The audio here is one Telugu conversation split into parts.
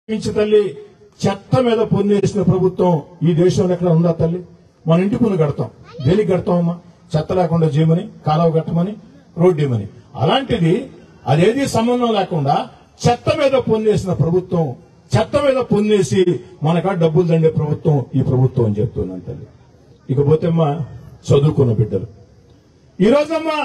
ఇచ్చి తల్లి చెత్త మీద పొందేసిన ప్రభుత్వం ఈ దేశంలో ఎక్కడ ఉందా తల్లి మన ఇంటి పన్ను కడతాం దేనికి కడతామమ్మా చెత్త లేకుండా చేయమని కాలువ కట్టమని రోడ్డు ఇవ్వమని అలాంటిది అదేది సంబంధం లేకుండా చెత్త మీద పొందేసిన ప్రభుత్వం చెత్త మీద పొందేసి మనకా డబ్బులు దండే ప్రభుత్వం ఈ ప్రభుత్వం అని చెప్తున్నాను తల్లి ఇకపోతే అమ్మా చదువుకున్న బిడ్డలు ఈ రోజమ్మా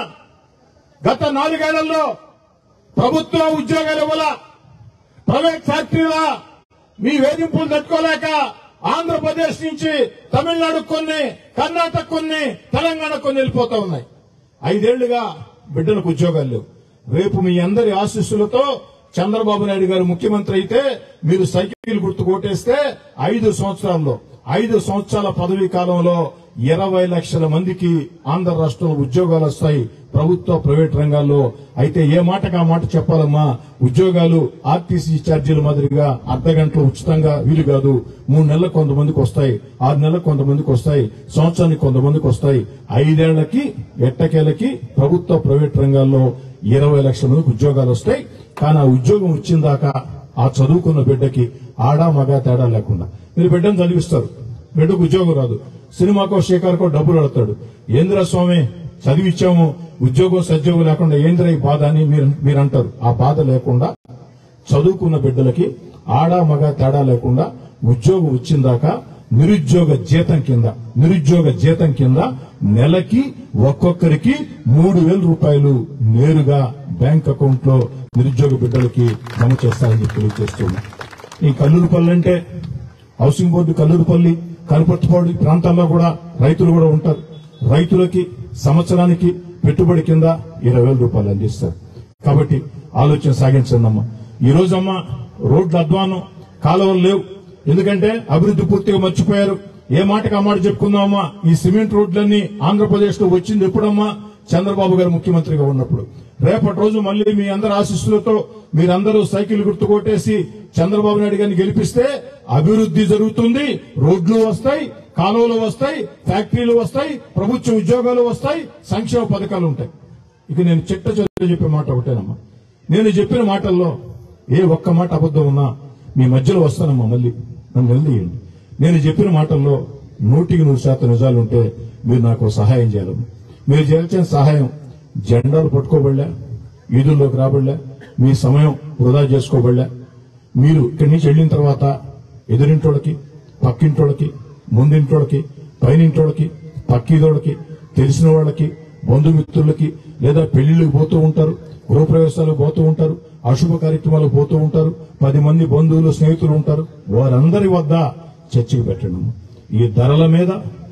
గత నాలుగేళ్లలో ప్రభుత్వ ఉద్యోగాలు ఇవ్వాల ప్రైవేట్ ఫ్యాక్టరీల మీ వేధింపులు తట్టుకోలేక ఆంధ్రప్రదేశ్ నుంచి తమిళనాడు కొన్ని కర్ణాటక కొన్ని తెలంగాణ కొన్ని వెళ్ళిపోతా ఉన్నాయి ఐదేళ్లుగా బిడ్డలకు ఉద్యోగాలు లేవు రేపు మీ అందరి ఆశీస్సులతో చంద్రబాబు నాయుడు గారు ముఖ్యమంత్రి అయితే మీరు సైకిల్ గుర్తు కొట్టేస్తే ఐదు సంవత్సరాల్లో ఐదు సంవత్సరాల పదవీ కాలంలో ఇరవై లక్షల మందికి ఆంధ్ర రాష్ట్రంలో ఉద్యోగాలు వస్తాయి ప్రభుత్వ ప్రైవేట్ రంగాల్లో అయితే ఏ మాటకు ఆ మాట చెప్పాలమ్మా ఉద్యోగాలు ఆర్టీసీ ఛార్జీల మాదిరిగా అర్ధ గంటలు ఉచితంగా వీలు కాదు మూడు నెలలకు కొంతమందికి వస్తాయి ఆరు నెలలకు కొంతమందికి వస్తాయి సంవత్సరానికి కొంతమందికి వస్తాయి ఐదేళ్లకి ఎట్టకేలకి ప్రభుత్వ ప్రైవేట్ రంగాల్లో ఇరవై లక్షల మందికి ఉద్యోగాలు వస్తాయి కానీ ఆ ఉద్యోగం వచ్చిందాకా ఆ చదువుకున్న బిడ్డకి ఆడా మగా తేడా లేకుండా మీరు బిడ్డను చదివిస్తారు బిడ్డకు ఉద్యోగం రాదు సినిమాకో షేకార్కో డబ్బులు అడతాడు ఏంద్ర స్వామి చదివిచ్చాము ఉద్యోగం సద్యోగం లేకుండా ఏంద్ర ఈ బాధ అని మీరు మీరు అంటారు ఆ బాధ లేకుండా చదువుకున్న బిడ్డలకి ఆడా మగ తేడా లేకుండా ఉద్యోగం వచ్చిందాక నిరుద్యోగ జీతం కింద నిరుద్యోగ జీతం కింద నెలకి ఒక్కొక్కరికి మూడు వేల రూపాయలు నేరుగా బ్యాంక్ అకౌంట్ లో నిరుద్యోగ బిడ్డలకి జమ చేస్తారని చెప్పి తెలియజేస్తున్నా ఈ కల్లూరుపల్లి అంటే హౌసింగ్ బోర్డు కల్లూరుపల్లి కనపర్తిపాడు ఈ ప్రాంతాల్లో కూడా రైతులు కూడా ఉంటారు రైతులకి సంవత్సరానికి పెట్టుబడి కింద ఇరవై వేల రూపాయలు అందిస్తారు కాబట్టి ఆలోచన సాగించండి అమ్మా ఈ రోజమ్మా రోడ్ల అధ్వానం కాలువలు లేవు ఎందుకంటే అభివృద్ధి పూర్తిగా మర్చిపోయారు ఏ మాటకు ఆ మాట చెప్పుకుందామమ్మా ఈ సిమెంట్ రోడ్లన్నీ ఆంధ్రప్రదేశ్ లో వచ్చింది ఎప్పుడమ్మా చంద్రబాబు గారు ముఖ్యమంత్రిగా ఉన్నప్పుడు రేపటి రోజు మళ్ళీ మీ అందరి ఆశీస్సులతో మీరందరూ సైకిల్ గుర్తు కొట్టేసి చంద్రబాబు నాయుడు గారిని గెలిపిస్తే అభివృద్ధి జరుగుతుంది రోడ్లు వస్తాయి కాలువలు వస్తాయి ఫ్యాక్టరీలు వస్తాయి ప్రభుత్వ ఉద్యోగాలు వస్తాయి సంక్షేమ పథకాలు ఉంటాయి ఇక నేను చిట్ట చిట్ట చెప్పే మాట ఒకటేనమ్మా నేను చెప్పిన మాటల్లో ఏ ఒక్క మాట అబద్ధం ఉన్నా మీ మధ్యలో వస్తానమ్మా మళ్ళీ నన్ను నిలదీయండి నేను చెప్పిన మాటల్లో నూటికి నూరు శాతం నిజాలుంటే మీరు నాకు సహాయం చేయాలమ్మా మీరు చేయాల్సిన సహాయం జెండాలు పట్టుకోబడలే ఈదుల్లోకి రాబడలే మీ సమయం వృధా చేసుకోబడలే మీరు ఇక్కడి నుంచి వెళ్ళిన తర్వాత ఎదురింటోళ్ళకి పక్కింటోళ్ళకి ముందింటోళ్ళకి పైనింటోళ్ళకి పక్కిదోళ్ళకి తెలిసిన వాళ్ళకి బంధుమిత్రులకి లేదా పెళ్లిళ్ళకి పోతూ ఉంటారు గృహప్రవేశాలకు పోతూ ఉంటారు అశుభ కార్యక్రమాలకు పోతూ ఉంటారు పది మంది బంధువులు స్నేహితులు ఉంటారు వారందరి వద్ద చర్చకు పెట్టడం ఈ ధరల మీద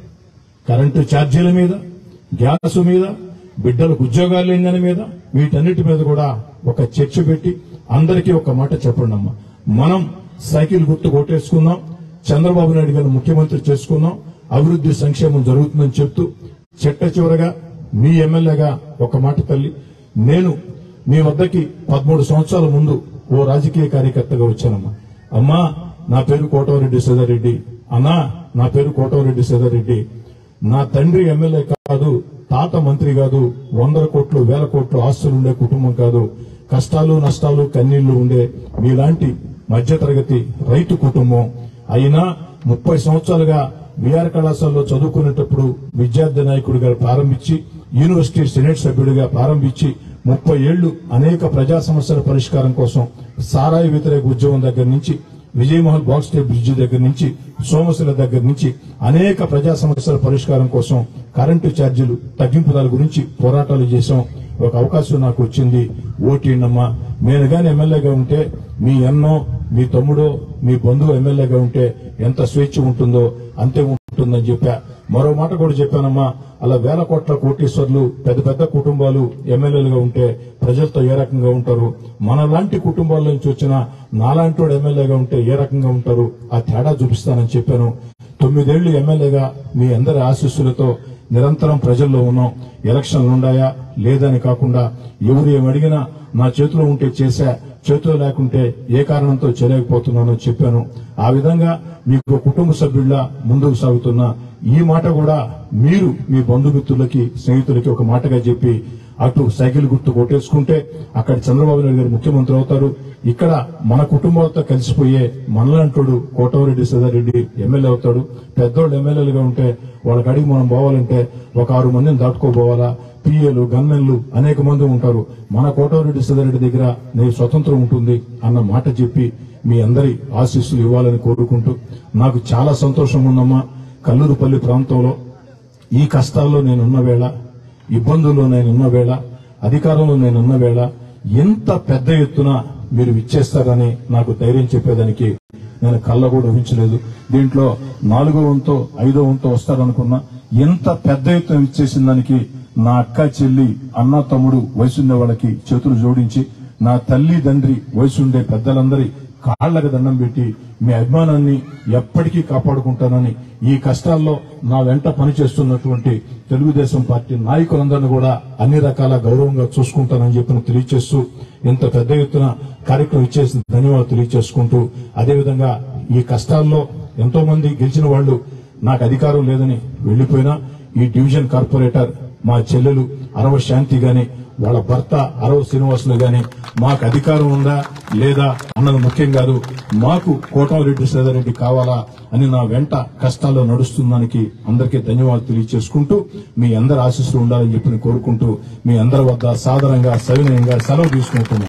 కరెంటు ఛార్జీల మీద గ్యాస్ మీద బిడ్డలకు ఉద్యోగాలు లేని దాని మీద వీటన్నిటి మీద కూడా ఒక చర్చ పెట్టి అందరికీ ఒక మాట చెప్పండి అమ్మా మనం సైకిల్ గుర్తు కొట్టేసుకుందాం చంద్రబాబు నాయుడు గారిని ముఖ్యమంత్రి చేసుకుందాం అభివృద్ధి సంక్షేమం జరుగుతుందని చెప్తూ చిట్ట చివరగా మీ ఎమ్మెల్యేగా ఒక మాట తల్లి నేను మీ వద్దకి పదమూడు సంవత్సరాల ముందు ఓ రాజకీయ కార్యకర్తగా వచ్చానమ్మా అమ్మా నా పేరు కోటవరెడ్డి సదారెడ్డి అన్నా నా పేరు కోటవరెడ్డి సదారెడ్డి నా తండ్రి ఎమ్మెల్యే కాదు తాత మంత్రి కాదు వందల కోట్లు వేల కోట్లు ఆస్తులు ఉండే కుటుంబం కాదు కష్టాలు నష్టాలు కన్నీళ్లు ఉండే మీలాంటి మధ్యతరగతి రైతు కుటుంబం అయినా ముప్పై సంవత్సరాలుగా బీఆర్ కళాశాలలో చదువుకునేటప్పుడు విద్యార్థి నాయకుడిగా ప్రారంభించి యూనివర్సిటీ సెనేట్ సభ్యుడిగా ప్రారంభించి ముప్పై ఏళ్లు అనేక ప్రజా సమస్యల పరిష్కారం కోసం సారాయి వ్యతిరేక ఉద్యమం దగ్గర నుంచి విజయమోహన్ బాక్స్ స్టే బ్రిడ్జి దగ్గర నుంచి సోమశిల దగ్గర నుంచి అనేక ప్రజా సమస్యల పరిష్కారం కోసం కరెంటు ఛార్జీలు తగ్గింపుదల గురించి పోరాటాలు చేశాం ఒక అవకాశం నాకు వచ్చింది ఓటీనమ్మా నేను గాని ఎమ్మెల్యేగా ఉంటే మీ అన్నో మీ తమ్ముడో మీ బంధువు ఎమ్మెల్యేగా ఉంటే ఎంత స్వేచ్ఛ ఉంటుందో అంతే ఉంటుందని చెప్పా మరో మాట కూడా చెప్పానమ్మా అలా వేల కోట్ల కోటీశ్వర్లు పెద్ద పెద్ద కుటుంబాలు ఎమ్మెల్యేలుగా ఉంటే ప్రజలతో ఏ రకంగా ఉంటారు మన లాంటి కుటుంబాల నుంచి వచ్చిన నాలాంటి వాడు ఎమ్మెల్యేగా ఉంటే ఏ రకంగా ఉంటారు ఆ తేడా చూపిస్తానని చెప్పాను తొమ్మిదేళ్లు ఎమ్మెల్యేగా మీ అందరి ఆశీస్సులతో నిరంతరం ప్రజల్లో ఉన్నాం ఎలక్షన్లు ఉన్నాయా లేదని కాకుండా ఎవరు ఏం అడిగినా నా చేతిలో ఉంటే చేశా చేతిలో లేకుంటే ఏ కారణంతో చేయలేకపోతున్నానో చెప్పాను ఆ విధంగా మీకు కుటుంబ సభ్యుల్లా ముందుకు సాగుతున్న ఈ మాట కూడా మీరు మీ బంధుమిత్రులకి స్నేహితులకి ఒక మాటగా చెప్పి అటు సైకిల్ గుర్తు కొట్టేసుకుంటే అక్కడ చంద్రబాబు నాయుడు గారు ముఖ్యమంత్రి అవుతారు ఇక్కడ మన కుటుంబంతో కలిసిపోయే మనలాంటోడు కోటమిరెడ్డి సదారెడ్డి ఎమ్మెల్యే అవుతాడు పెద్దోళ్ళు ఎమ్మెల్యేలుగా ఉంటే వాళ్ళకి అడిగి మనం పోవాలంటే ఒక ఆరు మందిని దాటుకోపోవాలా పిఏలు గన్మెన్లు అనేక మంది ఉంటారు మన కోటమిరెడ్డి సదారెడ్డి దగ్గర నీ స్వతంత్రం ఉంటుంది అన్న మాట చెప్పి మీ అందరి ఆశీస్సులు ఇవ్వాలని కోరుకుంటూ నాకు చాలా సంతోషం ఉందమ్మా కల్లూరుపల్లి ప్రాంతంలో ఈ కష్టాల్లో నేనున్న వేళ ఇబ్బందుల్లో నేనున్న వేళ అధికారంలో నేనున్న వేళ ఎంత పెద్ద ఎత్తున మీరు ఇచ్చేస్తారని నాకు ధైర్యం చెప్పేదానికి నేను కళ్ళ కూడా ఊహించలేదు దీంట్లో నాలుగో వంతో ఐదో వంతో వస్తారనుకున్నా ఎంత పెద్ద ఎత్తున ఇచ్చేసిన దానికి నా అక్క చెల్లి అన్న తమ్ముడు వయసున్న వాళ్ళకి చేతులు జోడించి నా తల్లి తండ్రి వయసుండే పెద్దలందరి కాళ్లకు దండం పెట్టి మీ అభిమానాన్ని ఎప్పటికీ కాపాడుకుంటానని ఈ కష్టాల్లో నా వెంట పనిచేస్తున్నటువంటి తెలుగుదేశం పార్టీ నాయకులందరినీ కూడా అన్ని రకాల గౌరవంగా చూసుకుంటానని చెప్పిన తెలియచేస్తూ ఇంత పెద్ద ఎత్తున కార్యక్రమం ఇచ్చేసిన ధన్యవాదాలు తెలియచేసుకుంటూ అదేవిధంగా ఈ కష్టాల్లో ఎంతో మంది గెలిచిన వాళ్ళు నాకు అధికారం లేదని వెళ్లిపోయినా ఈ డివిజన్ కార్పొరేటర్ మా చెల్లెలు అరవ శాంతి గాని వాళ్ళ భర్త అరవ శ్రీనివాసులు గాని మాకు అధికారం ఉందా లేదా అన్నది ముఖ్యం కాదు మాకు కోటమిరెడ్డి శ్రీధరెడ్డి కావాలా అని నా వెంట కష్టాల్లో నడుస్తుందానికి అందరికీ ధన్యవాదాలు తెలియజేసుకుంటూ మీ అందరి ఆశీస్సులు ఉండాలని చెప్పి కోరుకుంటూ మీ అందరి వద్ద సాధారణంగా సవినయంగా సెలవు తీసుకుంటున్నాను